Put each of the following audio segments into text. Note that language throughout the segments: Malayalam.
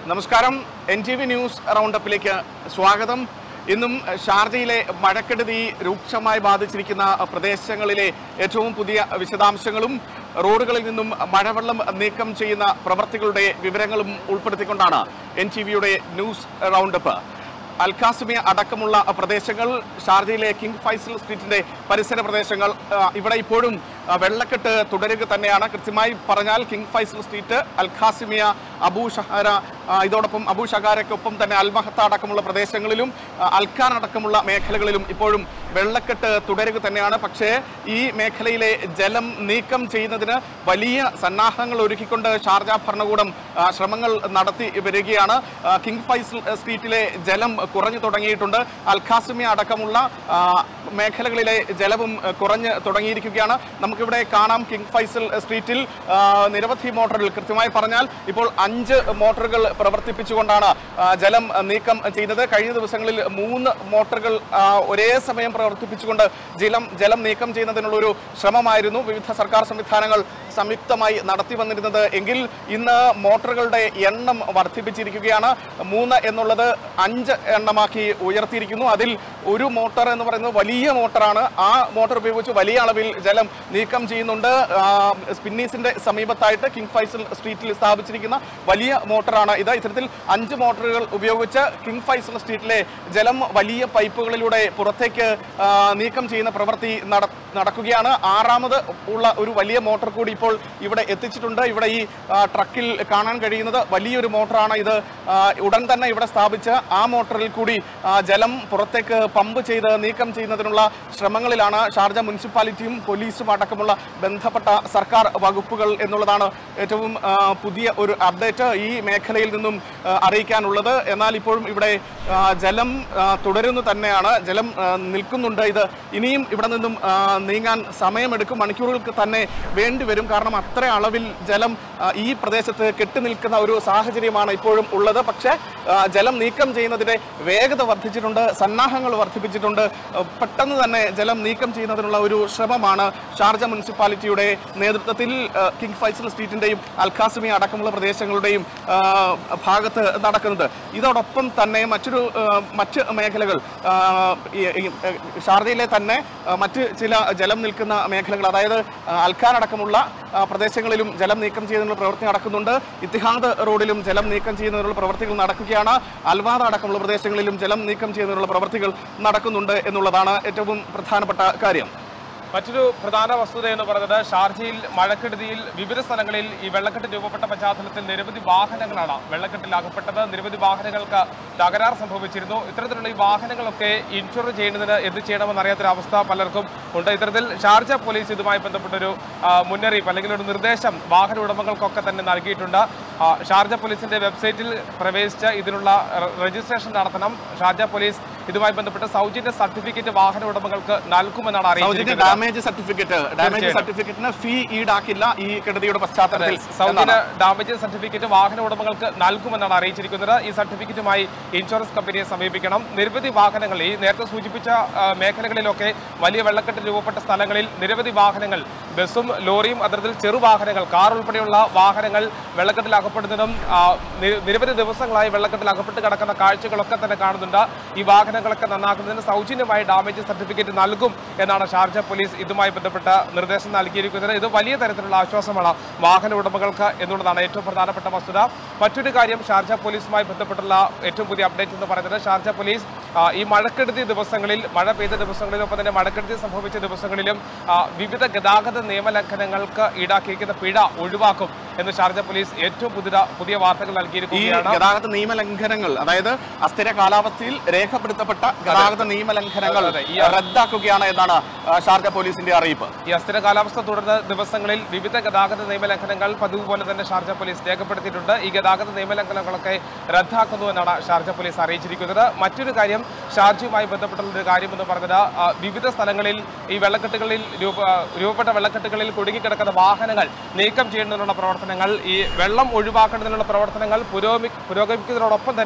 നമസ്കാരം എൻ ടി വി ന്യൂസ് റൗണ്ടപ്പിലേക്ക് സ്വാഗതം ഇന്നും ഷാർജയിലെ മഴക്കെടുതി രൂക്ഷമായി ബാധിച്ചിരിക്കുന്ന പ്രദേശങ്ങളിലെ ഏറ്റവും പുതിയ വിശദാംശങ്ങളും റോഡുകളിൽ നിന്നും മഴവെള്ളം നീക്കം ചെയ്യുന്ന പ്രവർത്തികളുടെ വിവരങ്ങളും ഉൾപ്പെടുത്തിക്കൊണ്ടാണ് എൻ ടി വിയുടെ ന്യൂസ് റൗണ്ടപ്പ് അൽഖാസിമിയ അടക്കമുള്ള പ്രദേശങ്ങൾ ഷാർജയിലെ കിങ് ഫൈസൽ സ്ട്രീറ്റിന്റെ പരിസര പ്രദേശങ്ങൾ ആ, ഇവിടെ ഇപ്പോഴും ആ, വെള്ളക്കെട്ട് തുടരുക തന്നെയാണ് കൃത്യമായി പറഞ്ഞാൽ King Faisal street Al Qasimia Abu Shahara ആ, ഇതോടൊപ്പം അബൂ ഷഹാരയ്ക്കൊപ്പം തന്നെ അൽമഹത്ത അടക്കമുള്ള പ്രദേശങ്ങളിലും ആ, അൽഖാൻ അടക്കമുള്ള മേഖലകളിലും ഇപ്പോഴും വെള്ളക്കെട്ട് തുടരുക തന്നെയാണ് പക്ഷേ ഈ മേഖലയിലെ ജലം നീക്കം ചെയ്യുന്നതിന് വലിയ സന്നാഹങ്ങൾ ഒരുക്കിക്കൊണ്ട് ഷാർജ ഭരണകൂടം ആ, ശ്രമങ്ങൾ നടത്തി വരികയാണ് ആ, കിങ് ഫൈസൽ സ്ട്രീറ്റിലെ ജലം കുറഞ്ഞു തുടങ്ങിയിട്ടുണ്ട് അൽഖാസിമിയ അടക്കമുള്ള ആ, മേഖലകളിലെ ജലവും ആ, കുറഞ്ഞ് തുടങ്ങിയിരിക്കുകയാണ് നമുക്കിവിടെ കാണാം കിങ് ഫൈസൽ സ്ട്രീറ്റിൽ ആ, നിരവധി മോട്ടോറുകൾ കൃത്യമായി പറഞ്ഞാൽ ഇപ്പോൾ അഞ്ച് മോട്ടോറുകൾ പ്രവർത്തിപ്പിച്ചുകൊണ്ടാണ് ആ, ജലം നീക്കം ചെയ്യുന്നത് കഴിഞ്ഞ ദിവസങ്ങളിൽ മൂന്ന് മോട്ടോറുകൾ ആ, ഒരേ സമയം പ്രവർത്തിപ്പിച്ചുകൊണ്ട് ജലം ജലം നീക്കം ചെയ്യുന്നതിനുള്ള ഒരു ശ്രമമായിരുന്നു വിവിധ സർക്കാർ സംവിധാനങ്ങൾ സംയുക്തമായി നടത്തി വന്നിരുന്നത് എങ്കിൽ ഇന്ന് മോട്ടോറുകളുടെ എണ്ണം വർദ്ധിപ്പിച്ചിരിക്കുകയാണ് മൂന്ന് എന്നുള്ളത് അഞ്ച് എണ്ണമാക്കി ഉയർത്തിയിരിക്കുന്നു അതിൽ ഒരു മോട്ടോർ എന്ന് പറയുന്നത് വലിയ മോട്ടറാണ് ആ മോട്ടോർ ഉപയോഗിച്ച് വലിയ അളവിൽ ജലം നീക്കം ചെയ്യുന്നുണ്ട് ആ, സ്പിന്നീസിന്റെ സമീപത്തായിട്ട് കിങ് ഫൈസൽ സ്ട്രീറ്റിൽ സ്ഥാപിച്ചിരിക്കുന്ന വലിയ മോട്ടറാണ് ഇത് ഇത്തരത്തിൽ അഞ്ച് മോട്ടോറുകൾ ഉപയോഗിച്ച് കിങ് ഫൈസൽ സ്ട്രീറ്റിലെ ജലം വലിയ പൈപ്പുകളിലൂടെ പുറത്തേക്ക് ആ, നീക്കം ചെയ്യുന്ന പ്രവൃത്തി നട- നടക്കുകയാണ് ആറാമത് ഉള്ള ഒരു വലിയ മോട്ടോർ കൂടി ഇപ്പോൾ ഇവിടെ എത്തിച്ചിട്ടുണ്ട് ഇവിടെ ഈ ആ, ട്രക്കിൽ കാണാൻ കഴിയുന്നത് വലിയൊരു മോട്ടറാണ് ഇത് ആ, ഉടൻ തന്നെ ഇവിടെ സ്ഥാപിച്ച് ആ മോട്ടറിൽ കൂടി ആ, ജലം പുറത്തേക്ക് പമ്പ് ചെയ്ത് നീക്കം ചെയ്യുന്നതിനുള്ള ശ്രമങ്ങളിലാണ് ഷാർജ മുനിസിപ്പാലിറ്റിയും പോലീസും അടക്കമുള്ള ബന്ധപ്പെട്ട സർക്കാർ വകുപ്പുകൾ എന്നുള്ളതാണ് ഏറ്റവും ആ, പുതിയ ഒരു അപ്ഡേറ്റ് ഈ മേഖലയിൽ നിന്നും ആ, അറിയിക്കാനുള്ളത് എന്നാൽ ഇപ്പോഴും ഇവിടെ ആ, ജലം ആ, തുടരുന്നു തന്നെയാണ് ജലം ആ, നിൽക്കുന്നുണ്ട് ഇത് ഇനിയും ഇവിടെ നിന്നും ആ, നീങ്ങാൻ സമയമെടുക്കും മണിക്കൂറുകൾക്ക് തന്നെ വേണ്ടി വരും കാരണം അത്ര അളവിൽ ജലം ആ, ഈ പ്രദേശത്ത് കെട്ടി നിൽക്കുന്ന ഒരു സാഹചര്യമാണ് ഇപ്പോഴും ഉള്ളത് പക്ഷേ ആ, ജലം നീക്കം ചെയ്യുന്നതിന്റെ വേഗത വർദ്ധിച്ചിട്ടുണ്ട് സന്നാഹങ്ങൾ വർദ്ധിപ്പിച്ചിട്ടുണ്ട് ആ, പെട്ടെന്ന് തന്നെ ജലം നീക്കം ചെയ്യുന്നതിനുള്ള ഒരു ശ്രമമാണ് ഷാർജ മുനിസിപ്പാലിറ്റിയുടെ നേതൃത്വത്തിൽ ആ, കിങ് ഫൈസൽ സ്ട്രീറ്റിന്റെയും അൽഖാസിമി അടക്കമുള്ള പ്രദേശങ്ങളുടെയും ആ, ഭാഗത്ത് നടക്കുന്നത് ഇതോടൊപ്പം തന്നെ മറ്റൊരു ആ, മറ്റ് മേഖലകൾ ആ, ഈ- ഈ, ആ, ഷാർജയിലെ തന്നെ ആ, മറ്റ് ചില ജലം നിൽക്കുന്ന മേഖലകൾ അതായത് ആ, അൽഖാൻ അടക്കമുള്ള ആ, പ്രദേശങ്ങളിലും ജലം നീക്കം ചെയ്യുന്നതിനുള്ള പ്രവൃത്തി നടക്കുന്നുണ്ട് ഇത്തിഹാദ് റോഡിലും ജലം നീക്കം ചെയ്യുന്നതിനുള്ള പ്രവൃത്തികൾ നടക്കുകയാണ് അൽവാദ അടക്കമുള്ള പ്രദേശങ്ങളിലും ജലം നീക്കം ചെയ്യുന്നതിനുള്ള പ്രവൃത്തികൾ നടക്കുന്നുണ്ട് എന്നുള്ളതാണ് ഏറ്റവും പ്രധാനപ്പെട്ട കാര്യം മറ്റൊരു പ്രധാന വസ്തുത എന്ന് പറയുന്നത് ഷാർജയിൽ മഴക്കെടുതിയിൽ വിവിധ സ്ഥലങ്ങളിൽ ഈ വെള്ളക്കെട്ട് രൂപപ്പെട്ട പശ്ചാത്തലത്തിൽ നിരവധി വാഹനങ്ങളാണ് വെള്ളക്കെട്ടിൽ അകപ്പെട്ടത് നിരവധി വാഹനങ്ങൾക്ക് തകരാർ സംഭവിച്ചിരുന്നു ഇത്തരത്തിലുള്ള ഈ വാഹനങ്ങളൊക്കെ ഇൻഷുർ ചെയ്യുന്നതിന് എന്ത് ചെയ്യണമെന്ന് അറിയാത്തൊരവസ്ഥ പലർക്കും ഉണ്ട് ഇത്തരത്തിൽ ഷാർജ പോലീസ് ഇതുമായി ബന്ധപ്പെട്ടൊരു ആ, മുന്നറിയിപ്പ് അല്ലെങ്കിൽ ഒരു നിർദ്ദേശം വാഹന ഉടമകൾക്കൊക്കെ തന്നെ നൽകിയിട്ടുണ്ട് ആ, ഷാർജ പോലീസിന്റെ വെബ്സൈറ്റിൽ പ്രവേശിച്ച് ഇതിനുള്ള ര- രജിസ്ട്രേഷൻ നടത്തണം ഷാർജ പോലീസ് ഇതുമായി ബന്ധപ്പെട്ട് സൗജന്യ സർട്ടിഫിക്കറ്റ് വാഹന ഉടമകൾക്ക് നൽകുമെന്നാണ് സൗജന്യ അറിയിച്ചിരിക്കുന്നത് ഡാമേജ് സർട്ടിഫിക്കറ്റ് ഡാമേജ് തീർച്ചയായും. സർട്ടിഫിക്കറ്റിന് ഫീ ഈടാക്കില്ല ഈ കെടുതിയുടെ പശ്ചാത്തലത്തിൽ സൗജന്യ എന്നാണ്. ഡാമേജ് സർട്ടിഫിക്കറ്റ് വാഹന ഉടമകൾക്ക് നൽകുമെന്നാണ് അറിയിച്ചിരിക്കുന്നത് ഈ സർട്ടിഫിക്കറ്റുമായി ഇൻഷുറൻസ് കമ്പനിയെ സമീപിക്കണം നിരവധി വാഹനങ്ങൾ ഈ നേരത്തെ സൂചിപ്പിച്ച ആ, മേഖലകളിലൊക്കെ വലിയ വെള്ളക്കെട്ട് രൂപപ്പെട്ട സ്ഥലങ്ങളിൽ നിരവധി വാഹനങ്ങൾ ബസ്സും ലോറിയും അത്തരത്തിൽ ചെറുവാഹനങ്ങൾ കാർ ഉൾപ്പെടെയുള്ള വാഹനങ്ങൾ വെള്ളക്കെട്ടിൽ അകപ്പെടുന്നതും ആ, നി- നിരവധി ദിവസങ്ങളായി വെള്ളക്കെട്ടിൽ അകപ്പെട്ട് കിടക്കുന്ന കാഴ്ചകളൊക്കെ തന്നെ കാണുന്നുണ്ട് ഈ വാഹനങ്ങളൊക്കെ നന്നാക്കുന്നതിന് സൗജന്യമായി ഡാമേജ് സർട്ടിഫിക്കറ്റ് നൽകും എന്നാണ് ഷാർജ പോലീസ് ഇതുമായി ബന്ധപ്പെട്ട നിർദ്ദേശം നൽകിയിരിക്കുന്നത് ഇത് വലിയ തരത്തിലുള്ള ആശ്വാസമാണ് വാഹന ഉടമകൾക്ക് എന്നുള്ളതാണ് ഏറ്റവും പ്രധാനപ്പെട്ട വസ്തുത മറ്റൊരു കാര്യം ഷാർജ പോലീസുമായി ബന്ധപ്പെട്ടുള്ള ഏറ്റവും പുതിയ അപ്ഡേറ്റ് എന്ന് പറയുന്നത് ഷാർജ പോലീസ് ആ, ഈ മഴക്കെടുതി ദിവസങ്ങളിൽ മഴ പെയ്ത ദിവസങ്ങളിലും ഒപ്പം തന്നെ മഴക്കെടുതി സംഭവിച്ച ദിവസങ്ങളിലും ആ, വിവിധ ഗതാഗത നിയമലംഘനങ്ങൾക്ക് ഈടാക്കിയിരിക്കുന്ന പിഴ ഒഴിവാക്കും എന്ന് ഷാർജ പോലീസ് ഏറ്റവും പുതിയ പുതിയ വാർത്തകൾ ഈ നൽകിയിരിക്കുകയാണ് ഗതാഗത നിയമലംഘനങ്ങൾ അതായത് അസ്ഥിര കാലാവസ്ഥയിൽ രേഖപ്പെടുത്തപ്പെട്ട ഗതാഗത നിയമലംഘനങ്ങൾ അതെ, ഈ റദ്ദാക്കുകയാണ് എന്നാണ് ആ, ഷാർജ പോലീസിന്റെ അറിയിപ്പ് ഈ അസ്ഥിര കാലാവസ്ഥ തുടർന്ന ദിവസങ്ങളിൽ വിവിധ ഗതാഗത നിയമലംഘനങ്ങൾ പതിവ് പോലെ തന്നെ ഷാർജ പോലീസ് രേഖപ്പെടുത്തിയിട്ടുണ്ട് ഈ ഗതാഗത നിയമലംഘനങ്ങളൊക്കെ റദ്ദാക്കുന്നു എന്നാണ് ഷാർജ പോലീസ് അറിയിച്ചിരിക്കുന്നത് മറ്റൊരു കാര്യം ഷാർജയുമായി ബന്ധപ്പെട്ടുള്ള ഒരു കാര്യം എന്ന് പറഞ്ഞത് ആ, വിവിധ സ്ഥലങ്ങളിൽ ഈ വെള്ളക്കെട്ടുകളിൽ രൂപ രൂപപ്പെട്ട വെള്ളക്കെട്ടുകളിൽ കുടുങ്ങിക്കിടക്കുന്ന വാഹനങ്ങൾ നീക്കം ചെയ്യുന്നതിനുള്ള പ്രവർത്തനങ്ങൾ ഈ വെള്ളം ഒഴിവാക്കുന്നതിനുള്ള പ്രവർത്തനങ്ങൾ പുരോഗമി പുരോഗമിക്കുന്നതിനോടൊപ്പം തന്നെ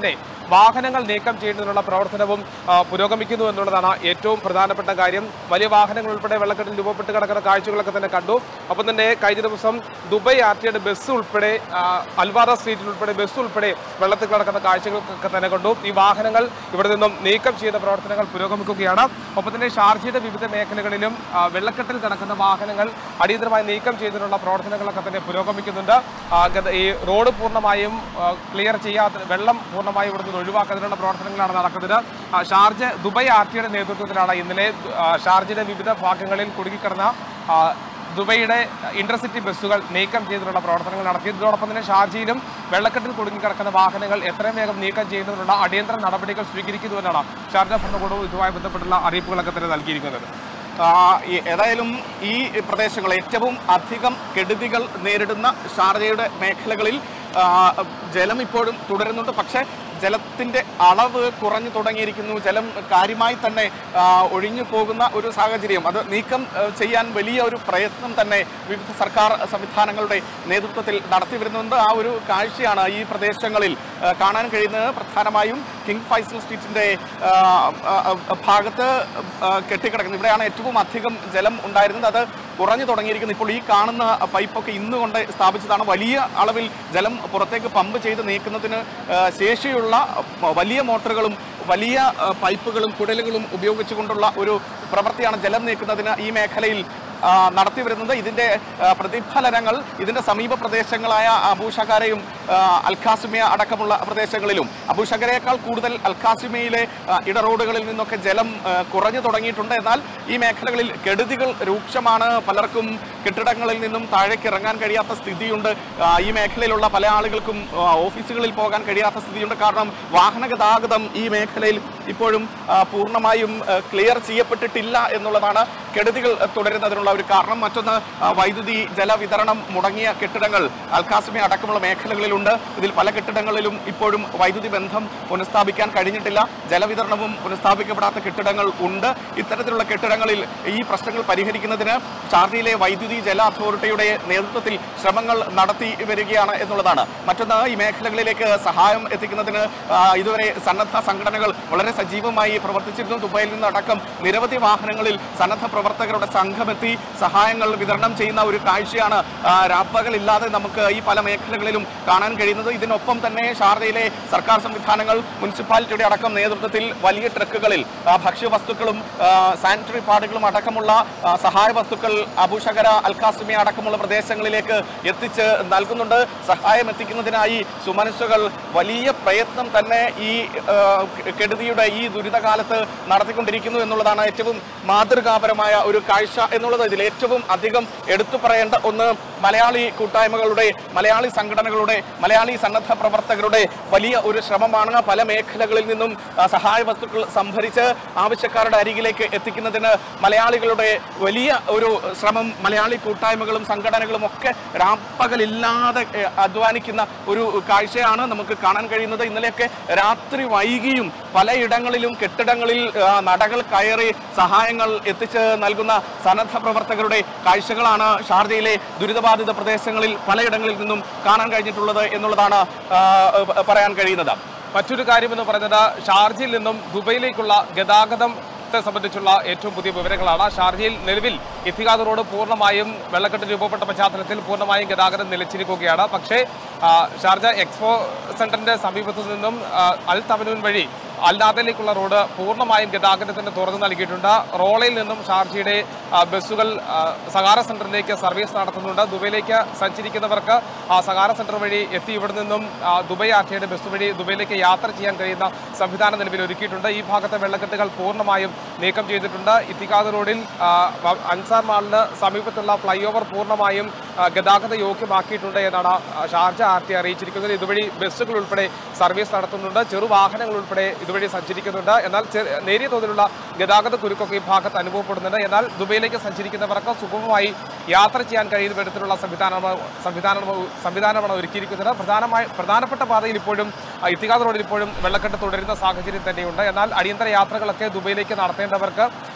വാഹനങ്ങൾ നീക്കം ചെയ്യുന്നതിനുള്ള പ്രവർത്തനവും ആ, പുരോഗമിക്കുന്നു എന്നുള്ളതാണ് ഏറ്റവും പ്രധാനപ്പെട്ട കാര്യം വലിയ വാഹനങ്ങൾ ഉൾപ്പെടെ വെള്ളക്കെട്ടിൽ രൂപപ്പെട്ട് കിടക്കുന്ന കാഴ്ചകളൊക്കെ തന്നെ കണ്ടു ഒപ്പം തന്നെ കഴിഞ്ഞ ദിവസം ദുബായ് ആർ ടിയുടെ ബസ് ഉൾപ്പെടെ ആ, അൽവാറ സ്ട്രീറ്റിൽ ഉൾപ്പെടെ ബസ് ഉൾപ്പെടെ വെള്ളത്തിൽ കിടക്കുന്ന കാഴ്ചകളൊക്കെ തന്നെ കണ്ടു ഈ വാഹനങ്ങൾ ഇവിടെ നിന്നും നീക്കം ചെയ്ത പ്രവർത്തനങ്ങൾ പുരോഗമിക്കുകയാണ് ഒപ്പം തന്നെ ഷാർജയുടെ വിവിധ മേഖലകളിലും ആ, വെള്ളക്കെട്ടിൽ കിടക്കുന്ന വാഹനങ്ങൾ അടിയന്തരമായി നീക്കം ചെയ്തതിനുള്ള പ്രവർത്തനങ്ങളൊക്കെ തന്നെ പുരോഗമിക്കുന്നുണ്ട് ആ, ഗത- ഈ റോഡ് പൂർണ്ണമായും ക്ലിയർ ചെയ്യാത്ത വെള്ളം പൂർണ്ണമായും ഇവിടെ നിന്ന് ഒഴിവാക്കുന്നതിനുള്ള പ്രവർത്തനങ്ങളാണ് നടക്കുന്നത് ആ, ഷാർജ ദുബായ് ആർ ടിയുടെ നേതൃത്വത്തിലാണ് ഇന്നലെ ആ, ഷാർജയുടെ വിവിധ ഭാഗങ്ങളിൽ കുടുങ്ങിക്കിടന്ന ആ, ദുബൈയുടെ ഇന്റർസിറ്റി ബസ്സുകൾ നീക്കം ചെയ്തിട്ടുള്ള പ്രവർത്തനങ്ങൾ നടത്തി ഇതോടൊപ്പം തന്നെ ഷാർജയിലും വെള്ളക്കെട്ടിൽ കുടുങ്ങിക്കിടക്കുന്ന വാഹനങ്ങൾ എത്രയും വേഗം നീക്കം ചെയ്യുന്നതിനുള്ള അടിയന്തര നടപടികൾ സ്വീകരിക്കുന്നുവെന്നാണ് ഷാർജ ഭരണകൂടവും ഇതുമായി ബന്ധപ്പെട്ടുള്ള അറിയിപ്പുകളൊക്കെ തന്നെ നൽകിയിരിക്കുന്നത് ആ, ഈ- ഏതായാലും ഈ പ്രദേശങ്ങൾ ഏറ്റവും അധികം കെടുതികൾ നേരിടുന്ന ഷാർജയുടെ മേഖലകളിൽ ആ, ജലം ഇപ്പോഴും തുടരുന്നുണ്ട് പക്ഷേ ജലത്തിന്റെ അളവ് കുറഞ്ഞു തുടങ്ങിയിരിക്കുന്നു ജലം കാര്യമായി തന്നെ ആ, ഒഴിഞ്ഞു പോകുന്ന ഒരു സാഹചര്യം അത് നീക്കം ആ, ചെയ്യാൻ വലിയ ഒരു പ്രയത്നം തന്നെ വിവിധ സർക്കാർ സംവിധാനങ്ങളുടെ നേതൃത്വത്തിൽ നടത്തി വരുന്നുണ്ട് ആ ഒരു കാഴ്ചയാണ് ഈ പ്രദേശങ്ങളിൽ ആ, കാണാൻ കഴിയുന്നത് പ്രധാനമായും കിങ് ഫൈസൽ സ്ട്രീറ്റിന്റെ ആ, ആ, ആ, ഭാഗത്ത് ആ, കെട്ടിക്കിടക്കുന്നത് ഇവിടെയാണ് ഏറ്റവും അധികം ജലം ഉണ്ടായിരുന്നത് അത് കുറഞ്ഞു തുടങ്ങിയിരിക്കുന്നു ഇപ്പോൾ ഈ കാണുന്ന പൈപ്പൊക്കെ ഇന്ന് കൊണ്ട് സ്ഥാപിച്ചതാണ് വലിയ അളവിൽ ജലം പുറത്തേക്ക് പമ്പ് ചെയ്ത് നീക്കുന്നതിന് ആ, ശേഷിയുള്ള ആ, വലിയ മോട്ടറുകളും വലിയ ആ, പൈപ്പുകളും കുഴലുകളും ഉപയോഗിച്ചുകൊണ്ടുള്ള ഒരു പ്രവൃത്തിയാണ് ജലം നീക്കുന്നതിന് ഈ മേഖലയിൽ ആ, നടത്തി വരുന്നത് ഇതിന്റെ ആ, പ്രതിഫലനങ്ങൾ ഇതിന്റെ സമീപ പ്രദേശങ്ങളായ അബൂഷക്കാരെയും അൽഖാസിമിയ അടക്കമുള്ള പ്രദേശങ്ങളിലും അബൂഷക്കരയേക്കാൾ കൂടുതൽ അൽഖാസിമയിലെ ആ, ഇടറോഡുകളിൽ നിന്നൊക്കെ ജലം ആ, കുറഞ്ഞു തുടങ്ങിയിട്ടുണ്ട് എന്നാൽ ഈ മേഖലകളിൽ കെടുതികൾ രൂക്ഷമാണ് പലർക്കും കെട്ടിടങ്ങളിൽ നിന്നും താഴേക്ക് ഇറങ്ങാൻ കഴിയാത്ത സ്ഥിതിയുണ്ട് ആ, ഈ മേഖലയിലുള്ള പല ആളുകൾക്കും ആ, ഓഫീസുകളിൽ പോകാൻ കഴിയാത്ത സ്ഥിതിയുണ്ട് കാരണം വാഹന ഗതാഗതം ഈ മേഖലയിൽ ഇപ്പോഴും ആ, പൂർണ്ണമായും ആ, ക്ലിയർ ചെയ്യപ്പെട്ടിട്ടില്ല എന്നുള്ളതാണ് കെടുതികൾ തുടരുന്നതിനുള്ള ഒരു കാരണം മറ്റൊന്ന് ആ, വൈദ്യുതി ജലവിതരണം മുടങ്ങിയ കെട്ടിടങ്ങൾ അൽക്കാസിമി അടക്കമുള്ള മേഖലകളിലുണ്ട് ഇതിൽ പല കെട്ടിടങ്ങളിലും ഇപ്പോഴും വൈദ്യുതി ബന്ധം പുനഃസ്ഥാപിക്കാൻ കഴിഞ്ഞിട്ടില്ല ജലവിതരണവും പുനഃസ്ഥാപിക്കപ്പെടാത്ത കെട്ടിടങ്ങൾ ഉണ്ട് ഇത്തരത്തിലുള്ള കെട്ടിടങ്ങളിൽ ഈ പ്രശ്നങ്ങൾ പരിഹരിക്കുന്നതിന് ഷാർജയിലെ വൈദ്യുതി ജല അതോറിറ്റിയുടെ നേതൃത്വത്തിൽ ശ്രമങ്ങൾ നടത്തി വരികയാണ് എന്നുള്ളതാണ് മറ്റൊന്ന് ഈ മേഖലകളിലേക്ക് സഹായം എത്തിക്കുന്നതിന് ആ, ഇതുവരെ സന്നദ്ധ സംഘടനകൾ വളരെ സജീവമായി പ്രവർത്തിച്ചിരുന്നു ദുബായിൽ നിന്നടക്കം നിരവധി വാഹനങ്ങളിൽ സന്നദ്ധ പ്രവർത്തകരുടെ സംഘമെത്തി സഹായങ്ങൾ വിതരണം ചെയ്യുന്ന ഒരു കാഴ്ചയാണ് ആ, രാപ്പകലില്ലാതെ നമുക്ക് ഈ പല മേഖലകളിലും കാണാൻ കഴിയുന്നത് ഇതിനൊപ്പം തന്നെ ഷാർജയിലെ സർക്കാർ സംവിധാനങ്ങൾ മുനിസിപ്പാലിറ്റിയുടെ അടക്കം നേതൃത്വത്തിൽ വലിയ ട്രക്കുകളിൽ ആ, ഭക്ഷ്യവസ്തുക്കളും ആ, സാനിറ്ററി പാഡുകളും അടക്കമുള്ള ആ, സഹായ വസ്തുക്കൾ അബുഷകര അൽക്കാസിമിയ അടക്കമുള്ള പ്രദേശങ്ങളിലേക്ക് എത്തിച്ച് നൽകുന്നുണ്ട് സഹായം എത്തിക്കുന്നതിനായി സുമനസ്സുകൾ വലിയ പ്രയത്നം തന്നെ ഈ ആ, കെടുതിയുടെ ഈ ദുരിതകാലത്ത് നടത്തിക്കൊണ്ടിരിക്കുന്നു എന്നുള്ളതാണ് ഏറ്റവും മാതൃകാപരമായ ഒരു കാഴ്ച എന്നുള്ളത് ഇതിൽ ഏറ്റവും അധികം എടുത്തു പറയേണ്ട ഒന്ന് മലയാളി കൂട്ടായ്മകളുടെ മലയാളി സംഘടനകളുടെ മലയാളി സന്നദ്ധ പ്രവർത്തകരുടെ വലിയ ഒരു ശ്രമമാണ് പല മേഖലകളിൽ നിന്നും ആ, സഹായ വസ്തുക്കൾ സംഭരിച്ച് ആവശ്യക്കാരുടെ അരികിലേക്ക് എത്തിക്കുന്നതിന് മലയാളികളുടെ വലിയ ഒരു ശ്രമം മലയാളി കൂട്ടായ്മകളും സംഘടനകളും ഒക്കെ രാപ്പകലില്ലാതെ ഏ, അധ്വാനിക്കുന്ന ഒരു കാഴ്ചയാണ് നമുക്ക് കാണാൻ കഴിയുന്നത് ഇന്നലെയൊക്കെ രാത്രി വൈകിയും പലയിടങ്ങളിലും കെട്ടിടങ്ങളിൽ ആ, നടകൾ കയറി സഹായങ്ങൾ എത്തിച്ച് നൽകുന്ന സന്നദ്ധ പ്രവർത്തകരുടെ കാഴ്ചകളാണ് ഷാർജയിലെ ദുരിതബാധിത പ്രദേശങ്ങളിൽ പലയിടങ്ങളിൽ നിന്നും കാണാൻ കഴിഞ്ഞിട്ടുള്ളത് എന്നുള്ളതാണ് ആ, പറയാൻ കഴിയുന്നത് മറ്റൊരു കാര്യമെന്ന് പറയുന്നത് ഷാർജയിൽ നിന്നും ദുബൈയിലേക്കുള്ള ഗതാഗതത്തെ സംബന്ധിച്ചുള്ള ഏറ്റവും പുതിയ വിവരങ്ങളാണ് ഷാർജയിൽ നിലവിൽ ഇത്തിഹാദ് റോഡ് പൂർണ്ണമായും വെള്ളക്കെട്ട് രൂപപ്പെട്ട പശ്ചാത്തലത്തിൽ പൂർണ്ണമായും ഗതാഗതം നിലച്ചിരിക്കുകയാണ് പക്ഷേ ആ, ഷാർജ എക്സ്പോ സെന്ററിന്റെ സമീപത്തു നിന്നും ആ, അൽ തവനൂൻ വഴി അൽനാദയിലേക്കുള്ള റോഡ് പൂർണ്ണമായും ഗതാഗതത്തിന് തുറന്നു നൽകിയിട്ടുണ്ട് റോളയിൽ നിന്നും ഷാർജയുടെ ആ, ബസ്സുകൾ ആ, സഹാറ സെന്ററിലേക്ക് സർവീസ് നടത്തുന്നുണ്ട് ദുബൈയിലേക്ക് സഞ്ചരിക്കുന്നവർക്ക് ആ സഹാറ സെന്റർ വഴി എത്തി ഇവിടെ നിന്നും ആ, ദുബായ് ആർട്ടിയുടെ ബസ് വഴി ദുബൈയിലേക്ക് യാത്ര ചെയ്യാൻ കഴിയുന്ന സംവിധാനം നിലവിൽ ഒരുക്കിയിട്ടുണ്ട് ഈ ഭാഗത്തെ വെള്ളക്കെട്ടുകൾ പൂർണ്ണമായും നീക്കം ചെയ്തിട്ടുണ്ട് ഇത്തിക്കാദ് റോഡിൽ ആ, വ- അൻസാർ മാളിന് സമീപത്തുള്ള ഫ്ലൈ ഓവർ പൂർണ്ണമായും ആ, ഗതാഗത യോഗ്യമാക്കിയിട്ടുണ്ട് എന്നാണ് ആ, ഷാർജ ആർ ടി അറിയിച്ചിരിക്കുന്നത് ഇതുവഴി ബസ്സുകൾ ഉൾപ്പെടെ സർവീസ് നടത്തുന്നുണ്ട് ചെറുവാഹനങ്ങൾ ഉൾപ്പെടെ ഇതുവഴി സഞ്ചരിക്കുന്നുണ്ട് എന്നാൽ ചെ- നേരിയ തോതിലുള്ള ഗതാഗത കുരുക്കൊക്കെ ഈ ഭാഗത്ത് അനുഭവപ്പെടുന്നുണ്ട് എന്നാൽ ദുബൈയിലേക്ക് സഞ്ചരിക്കുന്നവർക്ക് സുഗമമായി യാത്ര ചെയ്യാൻ കഴിയുന്ന വിധത്തിലുള്ള സംവിധാനമാണ് സംവിധാനമാണ് സംവിധാനമാണ് ഒരുക്കിയിരിക്കുന്നത് പ്രധാനമായി പ്രധാനപ്പെട്ട പാതയിൽ ഇപ്പോഴും ആ, ഇത്തിഹാദ് റോഡിൽ ഇപ്പോഴും വെള്ളക്കെട്ട് തുടരുന്ന സാഹചര്യം തന്നെയുണ്ട് എന്നാൽ അടിയന്തര യാത്രകളൊക്കെ ദുബൈയിലേക്ക് നടത്തേണ്ടവർക്ക്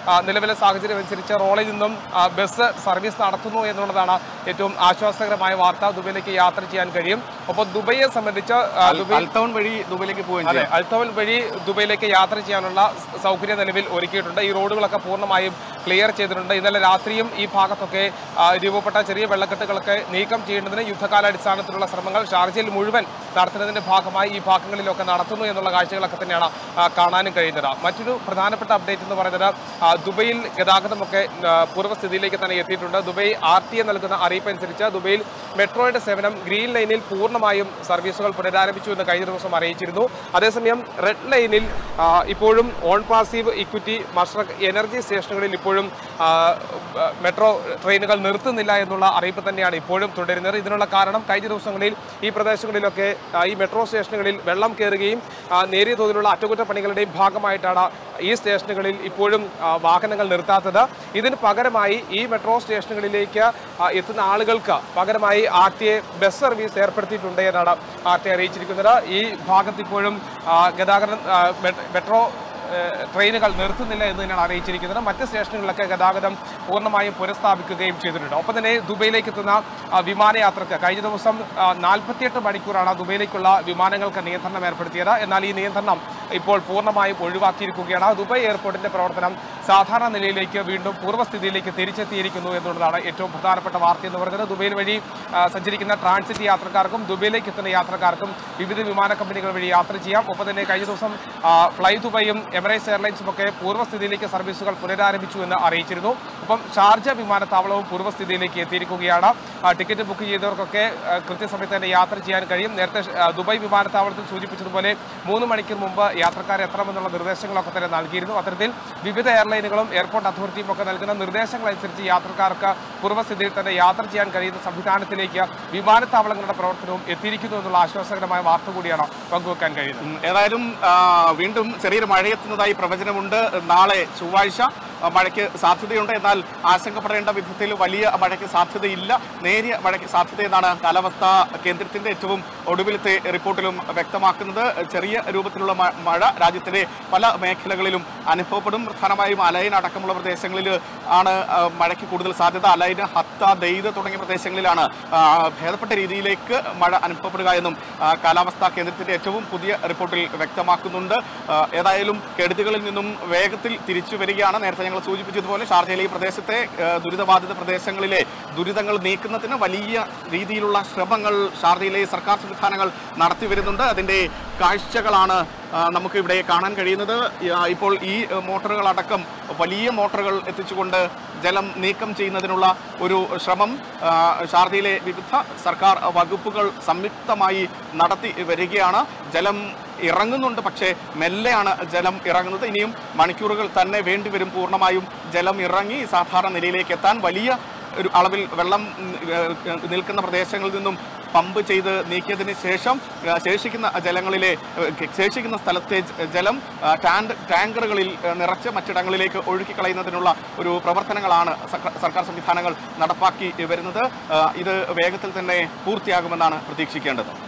ആ, നിലവിലെ സാഹചര്യം അനുസരിച്ച് റോളിൽ നിന്നും ആ, ബസ് സർവീസ് നടത്തുന്നു എന്നുള്ളതാണ് ഏറ്റവും ആശ്വാസകരമായ വാർത്ത ദുബൈയിലേക്ക് യാത്ര ചെയ്യാൻ കഴിയും ഒപ്പം ദുബൈയെ സംബന്ധിച്ച് ആ, ദുബൈ അൽത്തവൺ വഴി ദുബൈയിലേക്ക് പോവുകയും അതെ ചെയ്യാം അൽത്തവൽ വഴി ദുബൈയിലേക്ക് യാത്ര ചെയ്യാനുള്ള സ- സൗകര്യം നിലവിൽ ഒരുക്കിയിട്ടുണ്ട് ഈ റോഡുകളൊക്കെ പൂർണ്ണമായും ക്ലിയർ ചെയ്തിട്ടുണ്ട് ഇന്നലെ രാത്രിയും ഈ ഭാഗത്തൊക്കെ ആ, രൂപപ്പെട്ട ചെറിയ വെള്ളക്കെട്ടുകളൊക്കെ നീക്കം ചെയ്യേണ്ടതിന് യുദ്ധകാലാടിസ്ഥാനത്തിലുള്ള ശ്രമങ്ങൾ ഷാർജയിൽ മുഴുവൻ നടത്തുന്നതിന്റെ ഭാഗമായി ഈ ഭാഗങ്ങളിലൊക്കെ നടത്തുന്നു എന്നുള്ള കാഴ്ചകളൊക്കെ തന്നെയാണ് ആ, കാണാനും കഴിയുന്നത് മറ്റൊരു പ്രധാനപ്പെട്ട അപ്ഡേറ്റ് എന്ന് പറയുന്നത് ആ, ദുബൈയിൽ ഗതാഗതമൊക്കെ ആ, പൂർവ്വസ്ഥിതിയിലേക്ക് തന്നെ എത്തിയിട്ടുണ്ട് ദുബൈ ആർ ടി എ നൽകുന്ന അറിയിപ്പ് അനുസരിച്ച് ദുബൈയിൽ മെട്രോയുടെ സേവനം ഗ്രീൻ ലൈനിൽ പൂർണ്ണമായും സർവീസുകൾ പുനരാരംഭിച്ചു എന്ന് കഴിഞ്ഞ ദിവസം അറിയിച്ചിരുന്നു അതേസമയം റെഡ് ലൈനിൽ ആ, ഇപ്പോഴും on passive equity Mashreq energy സ്റ്റേഷനുകളിൽ ഇപ്പോഴും ആ, മെട്രോ ട്രെയിനുകൾ നിർത്തുന്നില്ല എന്നുള്ള അറിയിപ്പ് തന്നെയാണ് ഇപ്പോഴും തുടരുന്നത് ഇതിനുള്ള കാരണം കഴിഞ്ഞ ദിവസങ്ങളിൽ ഈ പ്രദേശങ്ങളിലൊക്കെ ആ, ഈ മെട്രോ സ്റ്റേഷനുകളിൽ വെള്ളം കയറുകയും ആ, നേരിയ തോതിലുള്ള അറ്റകുറ്റപ്പണികളുടെയും ഭാഗമായിട്ടാണ് ഈ സ്റ്റേഷനുകളിൽ ഇപ്പോഴും ആ, വാഹനങ്ങൾ നിർത്താത്തത് ഇതിന് പകരമായി ഈ മെട്രോ സ്റ്റേഷനുകളിലേക്ക് ആ, എത്തുന്ന ആളുകൾക്ക് പകരമായി R T A bus service ഏർപ്പെടുത്തിയിട്ടുണ്ട് എന്നാണ് ആർ ടി അറിയിച്ചിരിക്കുന്നത് ഈ ഭാഗത്ത് ഇപ്പോഴും ആ, ഗതാഗതം ആ, മെട്- മെട്രോ ഏഹ് ട്രെയിനുകൾ നിർത്തുന്നില്ല എന്ന് തന്നെയാണ് അറിയിച്ചിരിക്കുന്നത് മറ്റ് സ്റ്റേഷനുകളിലൊക്കെ ഗതാഗതം പൂർണ്ണമായും പുനഃസ്ഥാപിക്കുകയും ചെയ്തിട്ടുണ്ട് ഒപ്പം തന്നെ ദുബൈയിലേക്ക് എത്തുന്ന ആ, വിമാനയാത്രക്ക് കഴിഞ്ഞ ദിവസം നാൽപ്പത്തിയെട്ട് മണിക്കൂറാണ് ദുബൈയിലേക്കുള്ള വിമാനങ്ങൾക്ക് നിയന്ത്രണം ഏർപ്പെടുത്തിയത് എന്നാൽ ഈ നിയന്ത്രണം ഇപ്പോൾ പൂർണ്ണമായും ഒഴിവാക്കിയിരിക്കുകയാണ് ദുബായ് എയർപോർട്ടിന്റെ പ്രവർത്തനം സാധാരണ നിലയിലേക്ക് വീണ്ടും പൂർവ്വസ്ഥിതിയിലേക്ക് തിരിച്ചെത്തിയിരിക്കുന്നു എന്നുള്ളതാണ് ഏറ്റവും പ്രധാനപ്പെട്ട വാർത്ത എന്ന് പറയുന്നത് ദുബൈയിൽ വഴി ആ, സഞ്ചരിക്കുന്ന ട്രാൻസിറ്റ് യാത്രക്കാർക്കും ദുബൈയിലേക്ക് എത്തുന്ന യാത്രക്കാർക്കും വിവിധ വിമാന കമ്പനികൾ വഴി യാത്ര ചെയ്യാം ഒപ്പം തന്നെ കഴിഞ്ഞ ദിവസം ആ, ഫ്ലൈ ദുബൈയും എമിറേറ്റ്സ് എയർലൈൻസും ഒക്കെ പൂർവ്വസ്ഥിതിയിലേക്ക് സർവീസുകൾ പുനരാരംഭിച്ചു എന്ന് അറിയിച്ചിരുന്നു ഒപ്പം ഷാർജ വിമാനത്താവളവും പൂർവ്വസ്ഥിതിയിലേക്ക് എത്തിയിരിക്കുകയാണ് ആ, ടിക്കറ്റ് ബുക്ക് ചെയ്തവർക്കൊക്കെ ആ, കൃത്യസമയത്ത് തന്നെ യാത്ര ചെയ്യാൻ കഴിയും നേരത്തെ ഷ- ആ, ദുബായ് വിമാനത്താവളത്തിൽ സൂചിപ്പിച്ചതുപോലെ മൂന്ന് മണിക്കൂർ മുമ്പ് യാത്രക്കാർ എത്തണമെന്നുള്ള നിർദ്ദേശങ്ങളൊക്കെ തന്നെ നൽകിയിരുന്നു അത്തരത്തിൽ വിവിധ എയർലൈനുകളും എയർപോർട്ട് അതോറിറ്റിയും ഒക്കെ നൽകുന്ന നിർദ്ദേശങ്ങൾ അനുസരിച്ച് യാത്രക്കാർക്ക് പൂർവ്വസ്ഥിതിയിൽ തന്നെ യാത്ര ചെയ്യാൻ കഴിയുന്ന സംവിധാനത്തിലേക്ക് വിമാനത്താവളങ്ങളുടെ പ്രവർത്തനവും എത്തിയിരിക്കുന്നു എന്നുള്ള ആശ്വാസകരമായ വാർത്ത കൂടിയാണ് പങ്കുവെക്കാൻ കഴിയുന്നത് ഉം, ഏതായാലും ആ, വീണ്ടും ചെറിയൊരു മഴയെത്തുന്നതായി പ്രവചനമുണ്ട് നാളെ ചൊവ്വാഴ്ച ആ, മഴയ്ക്ക് സാധ്യതയുണ്ട് എന്നാൽ ആശങ്കപ്പെടേണ്ട വിധത്തിൽ വലിയ മഴയ്ക്ക് സാധ്യതയില്ല നേരിയ മഴയ്ക്ക് സാധ്യതയെന്നാണ് കാലാവസ്ഥാ കേന്ദ്രത്തിന്റെ ഏറ്റവും ഒടുവിലത്തെ റിപ്പോർട്ടിലും വ്യക്തമാക്കുന്നത് ചെറിയ രൂപത്തിലുള്ള മ- മഴ രാജ്യത്തിന്റെ പല മേഖലകളിലും അനുഭവപ്പെടും പ്രധാനമായും അലൈൻ അടക്കമുള്ള പ്രദേശങ്ങളിൽ ആണ് ആ, മഴയ്ക്ക് കൂടുതൽ സാധ്യത അലൈൻ ഹത്ത ദെയ്ത് തുടങ്ങിയ പ്രദേശങ്ങളിലാണ് ആ, ഭേദപ്പെട്ട രീതിയിലേക്ക് മഴ അനുഭവപ്പെടുക എന്നും ആ, കാലാവസ്ഥാ കേന്ദ്രത്തിന്റെ ഏറ്റവും പുതിയ റിപ്പോർട്ടിൽ വ്യക്തമാക്കുന്നുണ്ട് ആ, ഏതായാലും കെടുതികളിൽ നിന്നും വേഗത്തിൽ തിരിച്ചു വരികയാണ് നേരത്തെ ഞങ്ങൾ സൂചിപ്പിച്ചതുപോലെ ഷാർജയിലെ ഈ പ്രദേശത്തെ ആ, ദുരിതബാധിത പ്രദേശങ്ങളിലെ ദുരിതങ്ങൾ നീക്കുന്നതിന് വലിയ രീതിയിലുള്ള ശ്രമങ്ങൾ ഷാർജയിലെ സർക്കാർ സംവിധാനങ്ങൾ നടത്തി വരുന്നുണ്ട് അതിന്റെ കാഴ്ചകളാണ് ആ, നമുക്ക് ഇവിടെ കാണാൻ കഴിയുന്നത് ആ, ഇപ്പോൾ ഈ ആ, മോട്ടോറുകളടക്കം വലിയ മോട്ടോറുകൾ എത്തിച്ചുകൊണ്ട് ജലം നീക്കം ചെയ്യുന്നതിനുള്ള ഒരു ശ്രമം ആ, ഷാർജയിലെ വിവിധ സർക്കാർ വകുപ്പുകൾ സംയുക്തമായി നടത്തി വരികയാണ് ജലം ഇറങ്ങുന്നുണ്ട് പക്ഷേ മെല്ലെയാണ് ജലം ഇറങ്ങുന്നത് ഇനിയും മണിക്കൂറുകൾ തന്നെ വേണ്ടിവരും പൂർണ്ണമായും ജലം ഇറങ്ങി സാധാരണ നിലയിലേക്ക് എത്താൻ വലിയ ഒരു അളവിൽ വെള്ളം ഉം, ഏഹ്, നിൽക്കുന്ന പ്രദേശങ്ങളിൽ നിന്നും പമ്പ് ചെയ്ത് നീക്കിയതിന് ശേഷം ഏഹ്, ശേഷിക്കുന്ന ജലങ്ങളിലെ ഏഹ്, ശേഷിക്കുന്ന സ്ഥലത്തെ ജ- ജലം ആ, ടാങ്ക് ടാങ്കറുകളിൽ ഏഹ്, നിറച്ച് മറ്റിടങ്ങളിലേക്ക് ഒഴുക്കി കളയുന്നതിനുള്ള ഒരു പ്രവർത്തനങ്ങളാണ് സർക്കാർ സർക്കാർ സംവിധാനങ്ങൾ നടപ്പാക്കി വരുന്നത് ആ, ഇത് വേഗത്തിൽ തന്നെ പൂർത്തിയാകുമെന്നാണ് പ്രതീക്ഷിക്കേണ്ടത്